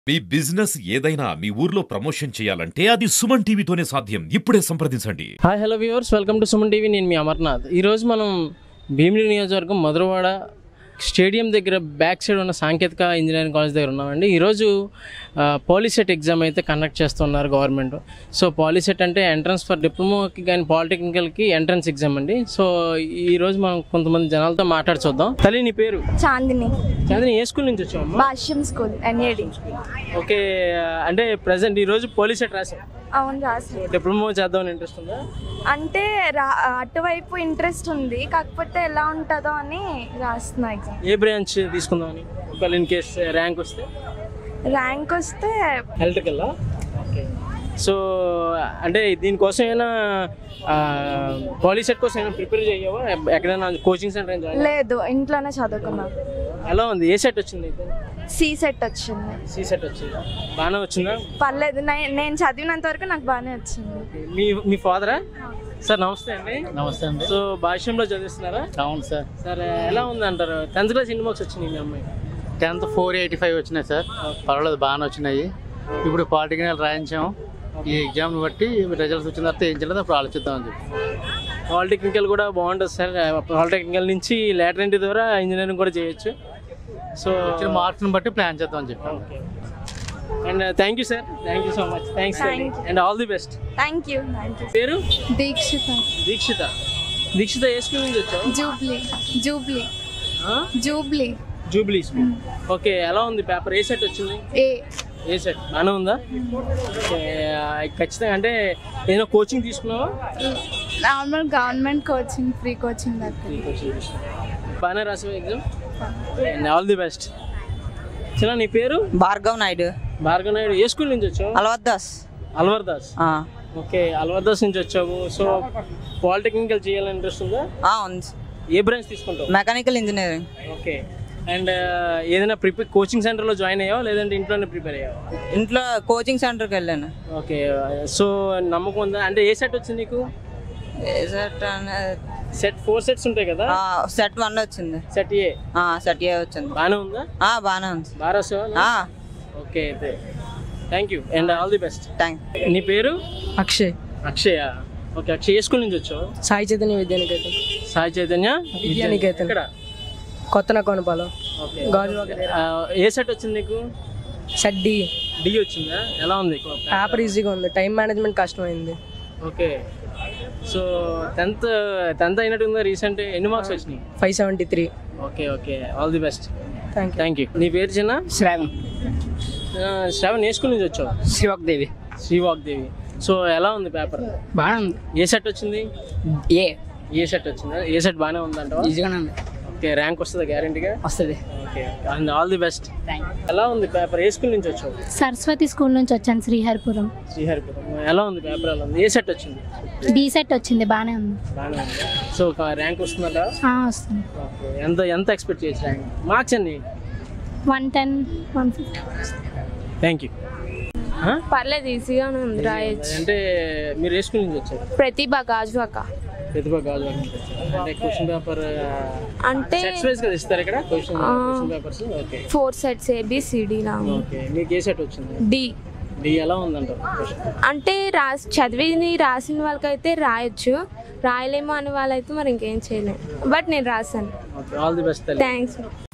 మీ business ఏదైనా మీ ఊర్లో promotion చేయాలంటే అది సుమన్ టీవీతోనే సాధ్యం ఇప్పుడే సంప్రదించండి hi hello viewers welcome to Suman TV నేను మీ అమర్నాథ్ ఈరోజు మనం భీమిలి నియోజకవర్గం మధురవాడ స్టేడియం దగ్గర బ్యాక్ సైడ్ ఉన్న సాంకేతిక ఇంజనీరింగ్ కాలేజ్ దగ్గర ఉన్నామండి ఈరోజు ఆ, పాలిసెట్ ఎగ్జామ్ అయితే కండక్ట్ చేస్తున్నారు గవర్నమెంట్ సో పాలిసెట్ అంటే ఎంట్రన్స్ ఫర్ డిప్లొమాకి కానీ పాలిటెక్నికల్కి ఎంట్రన్స్ ఎగ్జామ్ అండి సో ఈరోజు మనం కొంతమంది జనాలతో మాట్లాడి చూద్దాం తల్లి నీ పేరు చాందిని చంద్రని ఏ స్కూల్ నుంచి వచ్చావు భాష్యం స్కూల్ ఎన్ఏడి ఓకే అంటే ప్రజెంట్ ఈరోజు పోలీసెట్ రాసాం అవును రాసి డిప్లొమా చేద్దామని ఇంట్రెస్ట్ ఉందా అంటే రా అటువైపు ఇంట్రెస్ట్ ఉంది కాకపోతే ఎలా ఉంటుందో అని రాస్తున్నా ఎగ్జామ్ ఏ బ్రాంచ్ తీసుకుందామని ఒకవేళ ఇన్ కేస్ ర్యాంక్ వస్తే ర్యాంక్ వస్తే ఎలక్ట్రికల్ ఓకే సో అంటే దీనికోసం ఏమైనా పాలిసెట్ కోసం ఏమైనా ప్రిపేర్ చేయవా ఎక్కడైనా కోచింగ్ సెంటర్ ఏం జాయిన్ లేదు ఇంట్లోనే చదువుకున్నా ఎలా ఉంది ఏ సెట్ వచ్చింది అయితే సి సెట్ వచ్చింది సి సెట్ వచ్చింది బాగానే వచ్చిందా పర్లేదు నే- నేను చదివినంత వరకు నాకు బాగానే వచ్చింది మీ మీ ఫాదరా సార్ నమస్తే అండి నమస్తే అండి సో భాష్యంలో చదివిస్తున్నారా అవును సార్ సార్ ఎలా ఉంది అంటారు టెన్త్ క్లాస్ ఎన్ని మార్క్స్ వచ్చినాయి మీ అమ్మాయి టెన్త్ ఫోర్ ఎయిటీ ఫైవ్ వచ్చినాయి సార్ పర్వాలేదు బాగానే వచ్చినాయి ఇప్పుడు పాలిటెక్నికల్ రాయించాము ఈ ఎగ్జామ్ని బట్టి రిజల్ట్స్ వచ్చిన తర్వాత ఏం చేయలేదు అప్పుడు ఆలోచిద్దామని చెప్పి పాలిటెక్నికల్ కూడా బాగుంటుంది సార్ పాలిటెక్నికల్ నుంచి లేటర్ ఇంటి ద్వారా ఇంజనీరింగ్ కూడా చేయొచ్చు సో వచ్చిన మార్క్స్ని బట్టి ప్లాన్ చేద్దామని చెప్పాము okay and thank you sir thank you so much thanks Thank you. And all the best thank you thank you పేరు దీక్షిత దీక్షిత దీక్షిత ఏ స్కూల్ నుంచి వచ్చావు జూబ్లీ జూబ్లీ ఆ? జూబ్లీ జూబ్లీ స్కూల్ ఓకే ఎలా ఉంది పేపర్ ఏ సెట్ వచ్చింది ఏ ఏ సెట్ బాగానే ఉందా ఓకే, ఆ, ఖచ్చితంగా అంటే ఏదైనా కోచింగ్ తీసుకున్నావా normal government coaching free coaching దగ్గర ఈ కోచింగ్ తీసుకున్నావా బాగానే రాసావు exam and all the best చిన్న నీ పేరు భార్గవ్ నాయుడు భార్గవ్ నాయుడు ఏ స్కూల్ నుంచి వచ్చావు అలవద్దాస్ అల్వర్ దాస్ ఓకే అల్వర్ దాస్ నుంచి వచ్చావు సో పాలిటెక్నికల్ చేయాలని ఇంట్రెస్ట్ ఉందా ఉంది ఏ బ్రాంచ్ తీసుకుంటావు మెకానికల్ ఇంజనీరింగ్ ఓకే అండ్ ఏదైనా ప్రిపేర్ కోచింగ్ సెంటర్లో జాయిన్ అయ్యావా లేదంటే ఇంట్లోనే ప్రిపేర్ అయ్యావా ఇంట్లో కోచింగ్ సెంటర్కి వెళ్ళాను ఓకే సో నమ్మకం ఉందా అంటే ఏ సెట్ వచ్చింది నీకు సెట్ సెట్ ఫోర్ సెట్స్ ఉంటాయి కదా సెట్ వన్ వచ్చింది సెట్ ఏ సెట్ ఏ వచ్చింది బాగానే ఉందా ఆ, బాగానే ఉంది బాగా రాసావా ఓకే అయితే thank you and all the best thank నీ పేరు అక్షయ్ అక్షయ ఓకే అక్షయ్ ఏ స్కూల్ నుంచి వచ్చావు సాయి చైతన్య విద్యానికేతన్ సాయి చైతన్య విద్యానికేతన్. ఇక్కడ కొత్త నకోనపాలెం ఓకే గాజువాక ఆ, ఏ సెట్ వచ్చింది నీకు సెట్ డి డి వచ్చిందా ఎలా ఉంది పేపర్ ఈజీగా ఉంది టైం మేనేజ్మెంట్ కష్టమైంది ఓకే సో టెన్త్ టెన్త్ అయినట్టుందా రీసెంట్ ఎన్ని మార్క్స్ వచ్చినాయి five seventy three okay okay all the best thank you thank you నీ పేరు చిన్న శ్రావణ్ ఆ, శ్రావణ్ ఏ స్కూల్ నుంచి వచ్చావు శివాక్ దేవి శ్రీవాక్ దేవి సో ఎలా ఉంది పేపర్ బాగానే ఉంది ఏ సెట్ వచ్చింది ఏ ఏ సెట్ వచ్చిందా ఏ సెట్ బాగానే ఉందంటావా ఈజీగానే ఉంది ఓకే ర్యాంక్ వస్తుందా గ్యారంటీగా వస్తుంది okay and all the best ఎలా ఉంది పేపర్ ఏ స్కూల్ నుంచి వచ్చావు సరస్వతి స్కూల్ నుంచి వచ్చాను శ్రీహరిపురం శ్రీహరిపురం ఎలా ఉంది పేపర్ ఎలా ఉంది ఏ సెట్ వచ్చింది డి సెట్ వచ్చింది బాగానే ఉంది బాగానే ఉంది సో ర్యాంక్ వస్తుందా ఆ, వస్తుంది ఓకే ఎంత ఎంత ఎక్స్పెక్ట్ చేయొచ్చు ర్యాంక్ మార్క్స్ అండి one ten one fifty thank you పర్లేదు ఈజీగానే ఉంది రాయొచ్చు అంటే మీరు ఏ స్కూల్ నుంచి వచ్చారు ప్రతిభ గాజువాక ప్రతిభ గాజు నుంచి వచ్చారు అంటే క్వశ్చన్ పేపర్ అంటే సెట్స్ వైజ్ కదా ఇస్తారు ఇక్కడ question question papers okay four sets A B C D లా ఉంది ఓకే మీకు ఏ సెట్ వచ్చింది డి డి ఎలా ఉందంటారు క్వశ్చన్ అంటే రాసి చదివింది రాసిన వాళ్ళకైతే రాయొచ్చు రాయలేమో అనే వాళ్ళైతే మరి ఇంకేం చేయలేము బట్ నేను రాశాను ఓకే ఆల్ ది బెస్ట్ తల్లి థ్యాంక్స్